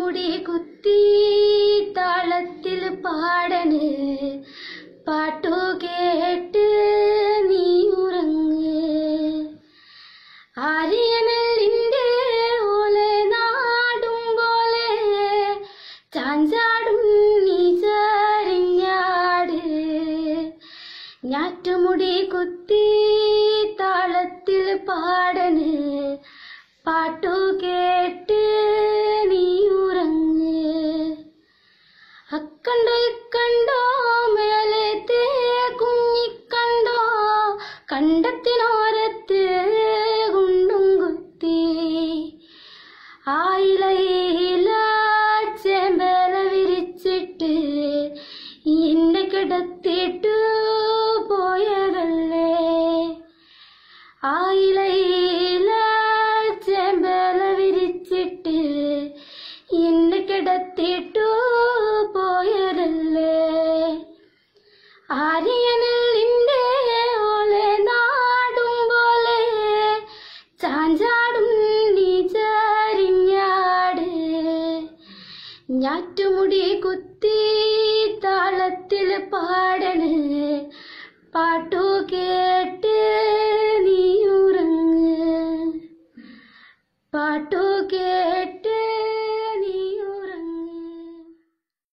ഞാറ്റുമുടി കുത്തി താളത്തിൽ പാടണ് പാട്ടു കേട്ട് നീ ഉറങ്ങ് ആര്യനല്ലിന്റെ ഓലെ നാടും പോലെ ചാഞ്ചാടും നീ ചരിഞ്ഞാട് ഞാറ്റുമുടി കുത്തി താളത്തിൽ പാടണ് പാട്ടു കേട്ട് നീ ഉറങ്ങ് അക്കണ്ടോ ഇക്കണ്ടോ മേലത്തെ കുഞ്ഞിക്കണ്ടോ കണ്ടത്തിനോരത്ത് കുണ്ടും കുത്തി ആയിലയില ചേമ്പല വിരിച്ചിട്ട് എന്നെ കിടത്തിട്ടു പോയതല്ലേ ആയിലയില ചേമ്പല വിരിച്ചിട്ട് എന്നെ കിടത്തിട്ടു പോയതല്ലേ ആര്യനല്ലിന്റെ ഓലെ നാടും പോലെ ചാഞ്ചാടും നീ ചരിഞ്ഞാട് ഞാറ്റുമുടി കുത്തി താളത്തിൽ പാടണ് പാട്ടു